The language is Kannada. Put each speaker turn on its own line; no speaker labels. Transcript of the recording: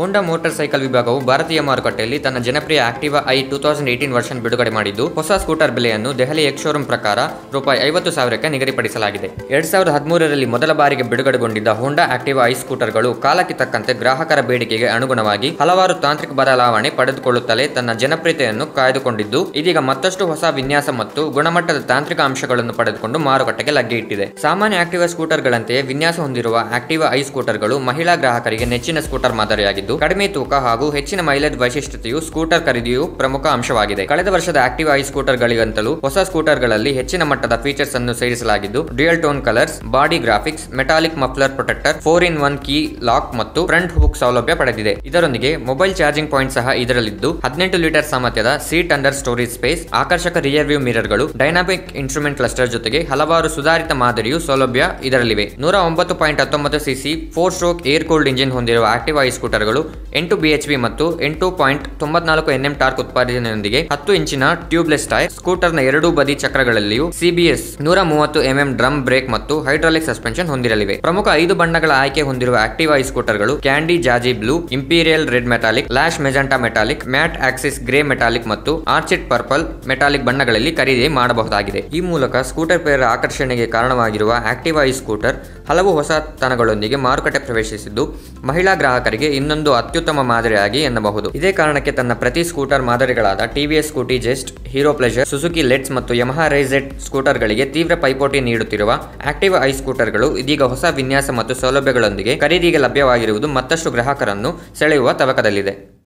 ಹೋಂಡಾ ಮೋಟಾರ್ ಸೈಕಲ್ ವಿಭಾಗವು ಭಾರತೀಯ ಮಾರುಕಟ್ಟೆಯಲ್ಲಿ ತನ್ನ ಜನಪ್ರಿಯ Activa i two thousand eighteen version ಬಿಡುಗಡೆ ಮಾಡಿದ್ದು ಹೊಸ ಸ್ಕೂಟರ್ ಬೆಲೆಯನ್ನು ದೆಹಲಿ ಎಕ್ಸ್ ಶೋರೂಮ್ ಪ್ರಕಾರ ರೂಪಾಯಿ ಐವತ್ತು ಸಾವಿರಕ್ಕೆ ನಿಗದಿಪಡಿಸಲಾಗಿದೆ ಎರಡ್ ಸಾವಿರದ ಹದಿಮೂರರಲ್ಲಿ ಮೊದಲ ಬಾರಿಗೆ ಬಿಡುಗಡೆಗೊಂಡಿದ್ದ ಹೋಂಡಾ ಆಕ್ಟಿವಾ ಐ ಸ್ಕೂಟರ್ಗಳು ಕಾಲಕ್ಕೆ ತಕ್ಕಂತೆ ಗ್ರಾಹಕರ ಬೇಡಿಕೆಗೆ ಅನುಗುಣವಾಗಿ ಹಲವಾರು ತಾಂತ್ರಿಕ ಬದಲಾವಣೆ ಪಡೆದುಕೊಳ್ಳುತ್ತಲೇ ತನ್ನ ಜನಪ್ರಿಯತೆಯನ್ನು ಕಾಯ್ದುಕೊಂಡಿದ್ದು ಇದೀಗ ಮತ್ತಷ್ಟು ಹೊಸ ವಿನ್ಯಾಸ ಮತ್ತು ಗುಣಮಟ್ಟದ ತಾಂತ್ರಿಕ ಅಂಶಗಳನ್ನು ಪಡೆದುಕೊಂಡು ಮಾರುಕಟ್ಟೆಗೆ ಲಗ್ಗೆ ಇಟ್ಟಿದೆ ಸಾಮಾನ್ಯ ಆಕ್ಟಿವಾ ಸ್ಕೂಟರ್ಗಳಂತೆಯೇ ವಿನ್ಯಾಸ ಹೊಂದಿರುವ ಆಕ್ಟಿವಾ ಐ ಸ್ಕೂಟರ್ಗಳು ಮಹಿಳಾ ಗ್ರಾಹಕರಿಗೆ ನೆಚ್ಚಿನ ಸ್ಕೂಟರ್ ಮಾದರಿಯಾಗಿದ್ದು ಕಡಿಮೆ ತೂಕ ಹಾಗೂ ಹೆಚ್ಚಿನ ಮೈಲೇಜ್ ವೈಶಿಷ್ಟ್ಯತೆಯು ಸ್ಕೂಟರ್ ಖರೀದಿಯು ಪ್ರಮುಖ ಅಂಶವಾಗಿದೆ ಕಳೆದ ವರ್ಷದ ಆಕ್ಟಿವ್ ಐ ಸ್ಕೂಟರ್ಗಳಿಗಂತಲೂ ಹೊಸ ಸ್ಕೂಟರ್ಗಳಲ್ಲಿ ಹೆಚ್ಚಿನ ಮಟ್ಟದ ಫೀಚರ್ಸ್ ಅನ್ನು ಸೇರಿಸಲಾಗಿದ್ದು dual tone colours body graphics metallic muffler protector four in one key lock ಮತ್ತು ಫ್ರಂಟ್ ಹುಕ್ ಸೌಲಭ್ಯ ಪಡೆದಿದೆ ಇದರೊಂದಿಗೆ ಮೊಬೈಲ್ ಚಾರ್ಜಿಂಗ್ ಪಾಯಿಂಟ್ ಸಹ ಇದರಲ್ಲಿದ್ದು ಹದಿನೆಂಟು ಲೀಟರ್ ಸಾಮರ್ಥ್ಯದ ಸೀಟ್ ಅಂಡರ್ ಸ್ಟೋರೇಜ್ ಸ್ಪೇಸ್ ಆಕರ್ಷಕ ರಿಯರ್ ವ್ಯೂ ಮಿರರ್ಗಳು ಡೈನಾಮಿಕ್ ಇನ್ಸ್ಟ್ರೂಮೆಂಟ್ ಕ್ಲಸ್ಟರ್ ಜೊತೆಗೆ ಹಲವಾರು ಸುಧಾರಿತ ಮಾದರಿಯು ಸೌಲಭ್ಯ ಇದರಲ್ಲಿವೆ ನೂರ ಒಂಬತ್ತು ಪಾಯಿಂಟ್ ಹತ್ತೊಂಬತ್ತು CC four stroke air cooled engine ಹೊಂದಿರುವ ಆಕ್ಟಿವ್ ಐ ಸ್ಕೂಟರ್ಗಳು ಎಂಟು ಬಿಎಚ್ಪಿ ಮತ್ತು ಎಂಟು ಪಾಯಿಂಟ್ ತೊಂಬತ್ನಾಲ್ಕು ಎನ್ಎಂ ಟಾರ್ಕ್ ಉತ್ಪಾದನೆಯೊಂದಿಗೆ ಹತ್ತು ಇಂಚಿನ ಟ್ಯೂಬ್ಲೆಸ್ ಟೈರ್ ಸ್ಕೂಟರ್ನ ಎರಡೂ ಬದಿ ಚಕ್ರಗಳಲ್ಲಿಯೂ ಸಿಬಿಎಸ್ ನೂರ ಮೂವತ್ತು ಎಂಎಂ ಡ್ರಮ್ ಬ್ರೇಕ್ ಮತ್ತು ಹೈಡ್ರಾಲಿಕ್ ಸಸ್ಪೆನ್ಷನ್ ಹೊಂದಿರಲಿವೆ ಪ್ರಮುಖ ಐದು ಬಣ್ಣಗಳ ಆಯ್ಕೆ ಹೊಂದಿರುವ ಆಕ್ಟಿವ್ ಐ ಸ್ಕೂಟರ್ಗಳು candy jazzy blue imperial red metallic lash magenta metallic matte axis grey metallic ಮತ್ತು ಆರ್ಚಿಡ್ ಪರ್ಪಲ್ ಮೆಟಾಲಿಕ್ ಬಣ್ಣಗಳಲ್ಲಿ ಖರೀದಿ ಮಾಡಬಹುದಾಗಿದೆ ಈ ಮೂಲಕ ಸ್ಕೂಟರ್ ಪ್ರೇರ ಆಕರ್ಷಣೆಗೆ ಕಾರಣವಾಗಿರುವ ಆಕ್ಟಿವ್ ಐ ಸ್ಕೂಟರ್ ಹಲವು ಹೊಸತನಗಳೊಂದಿಗೆ ಮಾರುಕಟ್ಟೆ ಪ್ರವೇಶಿಸಿದ್ದು ಮಹಿಳಾ ಗ್ರಾಹಕರಿಗೆ ಇನ್ನೊಂದು ಅತ್ಯುತ್ತಮ ಮಾದರಿಯಾಗಿ ಎನ್ನಬಹುದು ಇದೇ ಕಾರಣಕ್ಕೆ ತನ್ನ ಪ್ರತಿ ಸ್ಕೂಟರ್ ಮಾದರಿಗಳಾದ TVS Scooty Zest Hero Pleasure Suzuki Lets ಮತ್ತು ಯಮಹಾ ರೈಸೆಟ್ ಸ್ಕೂಟರ್ಗಳಿಗೆ ತೀವ್ರ ಪೈಪೋಟಿ ನೀಡುತ್ತಿರುವ ಆಕ್ಟಿವ್ ಐ ಸ್ಕೂಟರ್ಗಳು ಇದೀಗ ಹೊಸ ವಿನ್ಯಾಸ ಮತ್ತು ಸೌಲಭ್ಯಗಳೊಂದಿಗೆ ಖರೀದಿಗೆ ಲಭ್ಯವಾಗಿರುವುದು ಮತ್ತಷ್ಟು ಗ್ರಾಹಕರನ್ನು ಸೆಳೆಯುವ ತವಕದಲ್ಲಿದೆ